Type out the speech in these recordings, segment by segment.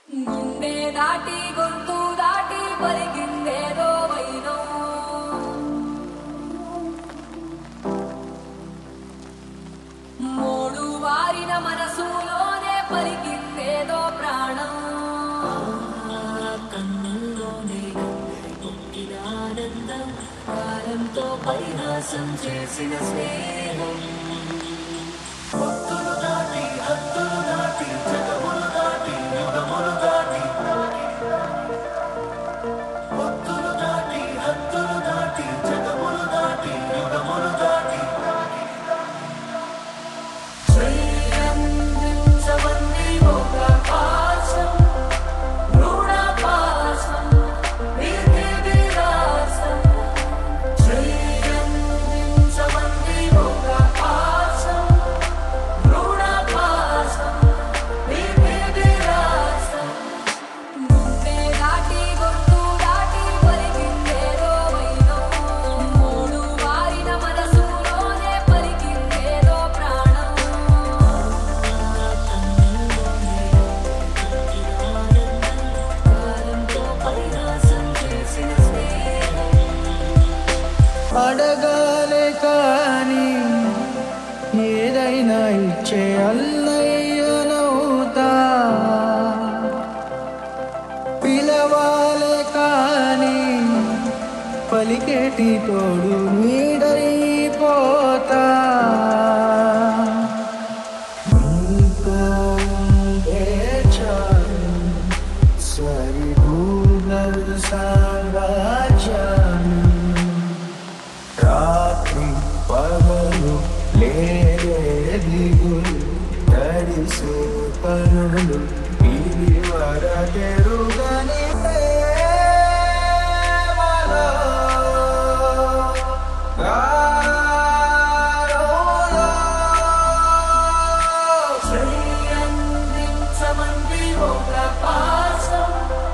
గుండె దాటి గొంతు దాటి పలికిందేదో వైనం మోడు వారిన మనసులోనే పలికిందేదో ప్రాణం కన్నుల్లోనే పుట్టిన ఆనందం కాలంతో పరిహాసం చేసిన స్నేహం భక్తులు దాటి హద్దులు దాటి జగములు దాటి యుగములు దాటి భక్తులు దాటి హద్దులు దాటి జగములు దాటి యుగములు దాటి శ్రీరంజవన్నీ ఒక పాశం రుణపాశం వీధి విలాసం శ్రీరంజవన్నీ ఒక పాశం రుణపాశం వీధి విలాసం గుండె దాటి గొంతు దాటి పలికిందేదో వైనం మోడు వారిన మనసులోనే పలికిందేదో ప్రాణం కాలంతో పరిహాసం చేసిన స్నేహం అడగాలే కానీ ఏదైనా ఇచ్చే అన్నయ్యనవుతా పిలవాలే కానీ పలికేటి తోడు నీడైపోతా నీతో ఉండే చాలు సరిగూడదు సామ్రాజ్యాన్ని రాత్రి పగలు లేరే దిగులు తడిసే పనులు ఇది వరకెరుగని ప్రేమలో గారోలో శ్రీరంజించమంది ఒక పాశం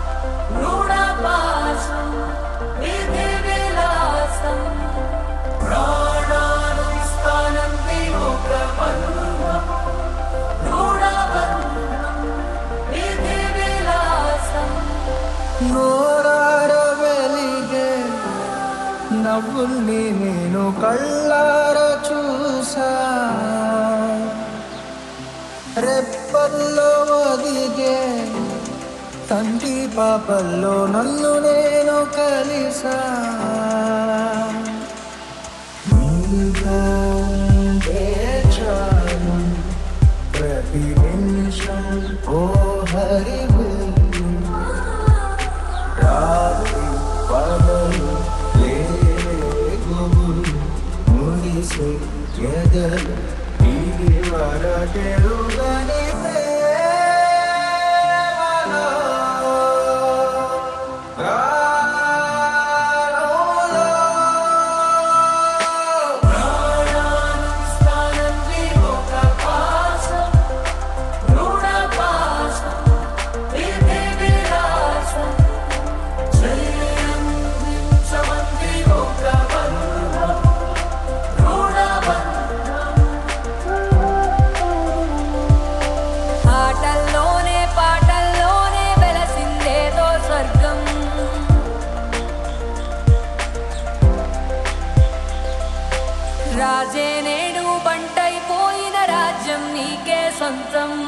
రుణపాశం విధి విలాసం ప్రాణాలు ఇస్తానంది ఒక బంధం రుణబంధం విధి విలాసం నోరార వెలిగే నవ్వుల్ని నేను కళ్ళార చూసా రెప్పల్లో ఒదిగే తంటి పాపల్లో నన్ను నేను కలిసా నీతో ఉంటే చాలు ప్రతి నిమిషం ఓ హరివిల్లు రాత్రి పగలు లేగులు మురిసే ఎదలు ఇది వరకెరుగని ప్రేమలో గారోలో ప్రాణానిస్తానంది ఒక పాశం రుణపాశం విధి విలాసం శ్రీరంజించమంది ఒక బంధం రుణబంధం ఆటల్లోనే పాటల్లోనే వెలసిందేదో స్వర్గం రాజే నేడు బంటైపోయిన రాజ్యం నీకే సొంతం